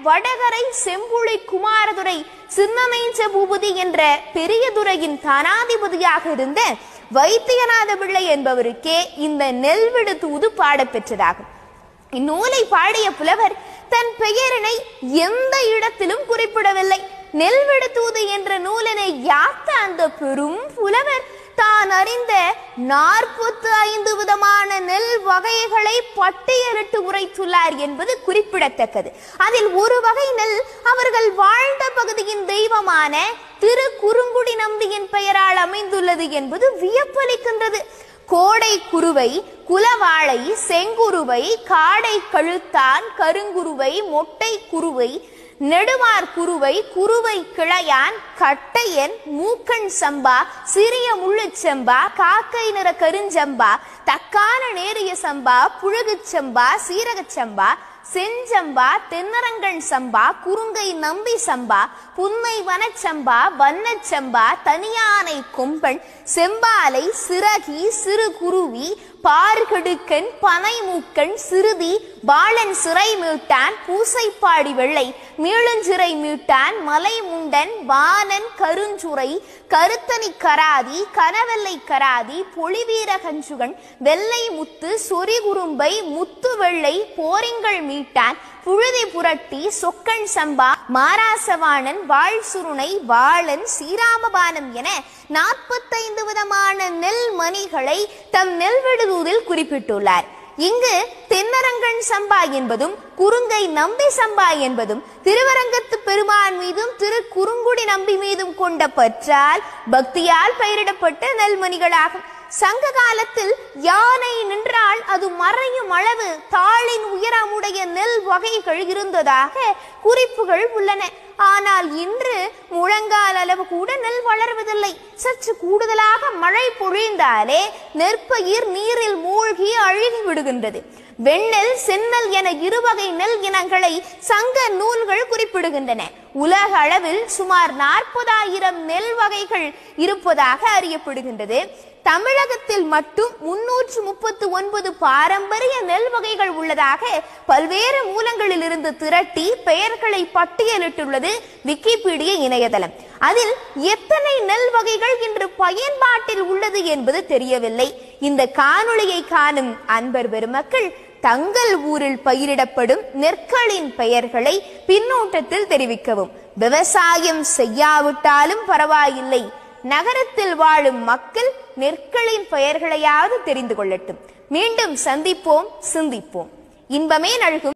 வடகரை செம்புளி குமாரதுரை சின்னமேஞ்ச பூபதி என்ற பெரியதுரையின் தானாதிபதியாக இருந்த வைத்தியநாத பிள்ளை என்பவருக்கே இந்த நெல்விடு தூது பாடப்பெற்றதாகும் இந்நூலை பாடிய புலவர் தன் பெயரினை எந்த இடத்திலும் குறிப்பிடவில்லை நெல்விடு தூது என்ற நூலினை யாத்த அந்த பெரும் புலவர் தான் அறிந்த நாற்பத்து ஐந்து விதமான நெல் வகைகளை பட்டியலிட்டு உரைத்துள்ளார் என்பது குறிப்பிடத்தக்கது அதில் ஒரு வகை நெல் அவர்கள் வாழ்ந்த பகுதியின் தெய்வமான திரு குறுங்குடி நம்பியின் பெயரால் அமைந்துள்ளது என்பது வியப்பளிக்கின்றது கோடை குருவை குலவாழை செங்குருவை காடை கழுத்தான் கருங்குருவை மொட்டை குருவை நெடுமார் குருவை குருவை கிளையான் கட்டையன் மூக்கண் சம்பா சிறிய முள்ளுச் சம்பா காக்கை நிற கருஞ்சம்பா தக்கான நேரிய சம்பா புழுகுச் சம்பா சீரகச் சம்பா செஞ்சம்பா தென்னரங்கன் சம்பா குறுங்கை நம்பி சம்பா புன்னை வனச்சம்பா வண்ணச்சம்பா தனியானை கொம்பன் செம்பாலை சிறகி சிறு குருவி பார்கடுக்கன் பனைமூக்கன் சிறுதி பாலன் சிறை மீட்டான் பூசைப்பாடி வெள்ளை மீளஞ்சிறை மீட்டான் மலை முண்டன் வானன் கருஞ்சுரை கருத்தனி கராதி கனவெல்லை கராதி பொலிவீர கஞ்சுகன் வெள்ளை முத்து சொரிகுறும்பை முத்து வெள்ளை போரிங்கள் மீட்டான் புழுதி புரட்டி சொக்கன் சம்பா மாராசவாணன் வாழ் சுருணை வாளன் சீராமபானம் என நாற்பத்தைந்து விதமான நெல் மணிகளை தம் நெல்விடுதூதில் குறிப்பிட்டுள்ளார் இங்கு தென்னரங்கன் சம்பா என்பதும் குறுங்கை நம்பி சம்பா என்பதும் திருவரங்கத்து பெருமான் மீதும் திரு குறுங்குடி நம்பி மீதும் கொண்ட பற்றால் பக்தியால் பெயரிடப்பட்ட நெல்மணிகளாகும் சங்க காலத்தில் யானை நின்றால் அது மறையும் அளவு தாளின் உயரமுடைய நெல் வகைகள் இருந்ததாக குறிப்புகள் உள்ளன ஆனால் இன்று முழங்கால் அளவு கூட நெல் வளர்வதில்லை சற்று கூடுதலாக மழை பொழிந்தாலே நெற்பயிர் நீரில் மூழ்கி அழுகி விடுகின்றது வெண்ணெல் செந்நெல் என இருவகை நெல் இனங்களை சங்க நூல்கள் குறிப்பிடுகின்றன உலக அளவில் சுமார் நாற்பதாயிரம் நெல் வகைகள் இருப்பதாக அறியப்படுகின்றது தமிழகத்தில் மட்டும் முன்னூற்று முப்பத்து ஒன்பது பாரம்பரிய நெல் வகைகள் உள்ளதாக பல்வேறு மூலங்களில் இருந்து திரட்டி பெயர்களை பட்டியலிட்டுள்ளது விக்கிபீடிய இணையதளம் அதில் எத்தனை நெல் வகைகள் இன்று பயன்பாட்டில் உள்ளது என்பது தெரியவில்லை இந்த காணொளியை காணும் அன்பர் பெருமக்கள் தங்கள் ஊரில் பயிரிடப்படும் நெற்களின் பெயர்களை பின்னூட்டத்தில் தெரிவிக்கவும் விவசாயம் செய்யாவிட்டாலும் பரவாயில்லை நகரத்தில் வாழும் மக்கள் நெற்களின் பெயர்களையாவது தெரிந்து கொள்ளட்டும் மீண்டும் சந்திப்போம் சிந்திப்போம் இன்பமே நல்கும்